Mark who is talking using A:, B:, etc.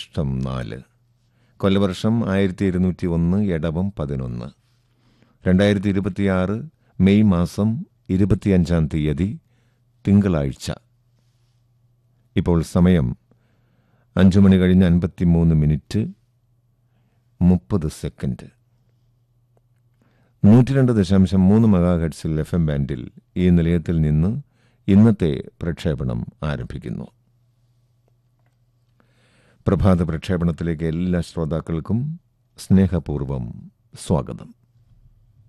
A: അനിഷ്ടം നാല് കൊല്ലവർഷം ആയിരത്തി ഇരുന്നൂറ്റി ഒന്ന് എടവം പതിനൊന്ന് രണ്ടായിരത്തി ഇരുപത്തിയാറ് മെയ് മാസം ഇരുപത്തിയഞ്ചാം തീയതി തിങ്കളാഴ്ച ഇപ്പോൾ സമയം അഞ്ചു മണി കഴിഞ്ഞ് അൻപത്തിമൂന്ന് മിനിറ്റ് മുപ്പത് സെക്കൻഡ് നൂറ്റി രണ്ട് ദശാംശം മൂന്ന് മെഗാ ഹെഡ്സിൽ എഫ് എം ബാൻഡിൽ ഈ നിലയത്തിൽ നിന്ന് ഇന്നത്തെ പ്രക്ഷേപണം ആരംഭിക്കുന്നു പ്രഭാത പ്രക്ഷേപണത്തിലേക്ക് എല്ലാ ശ്രോതാക്കൾക്കും സ്നേഹപൂർവം സ്വാഗതം